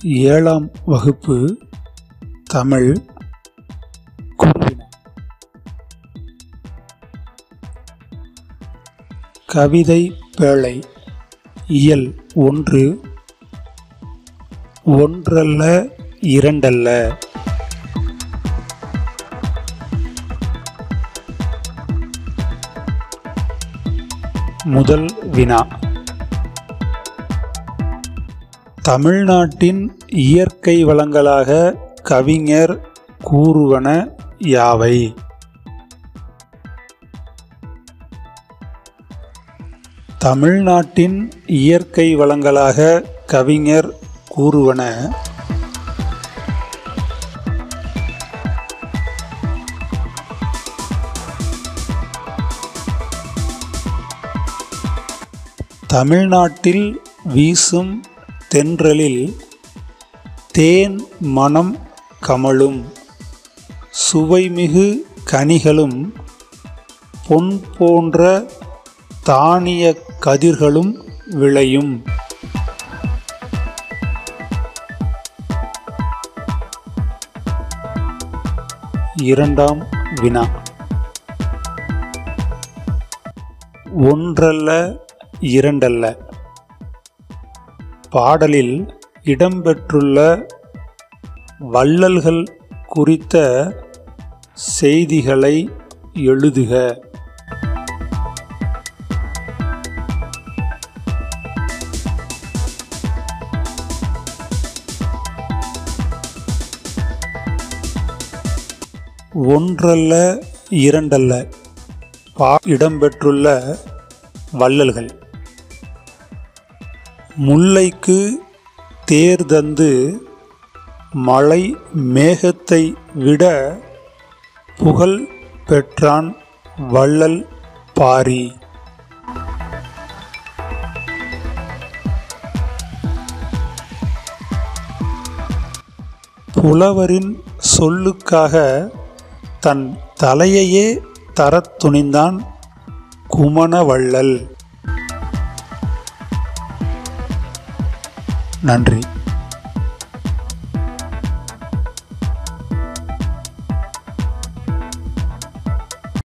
ஏழாம் வகுப்பு தமிழ் குருவினா கவிதை பேழை இயல் ஒன்று ஒன்றல்ல இரண்டல்ல முதல் வினா தமிழ்நாட்டின் இயற்கை வளங்களாக கவிஞர் கூறுவன யாவை தமிழ்நாட்டின் இயற்கை வளங்களாக கவிஞர் கூறுவன தமிழ்நாட்டில் வீசும் தென்றலில் தேன் மனம் கமழும் சுவைமிகு கனிகளும் பொன் போன்ற தானிய கதிர்களும் விளையும் இரண்டாம் வினா ஒன்றல்ல இரண்டல்ல பாடலில் இடம்பெற்றுள்ள வள்ளல்கள் குறித்த செய்திகளை எழுதுக ஒன்றல்ல இரண்டல்ல பா இடம்பெற்றுள்ள வள்ளல்கள் முல்லைக்கு தேர் தந்து மழை மேகத்தை விட புகழ் பெற்றான் வள்ளல் பாரி புலவரின் சொல்லுக்காக தன் தலையையே தரத் துணிந்தான் குமணவள்ளல் நன்றி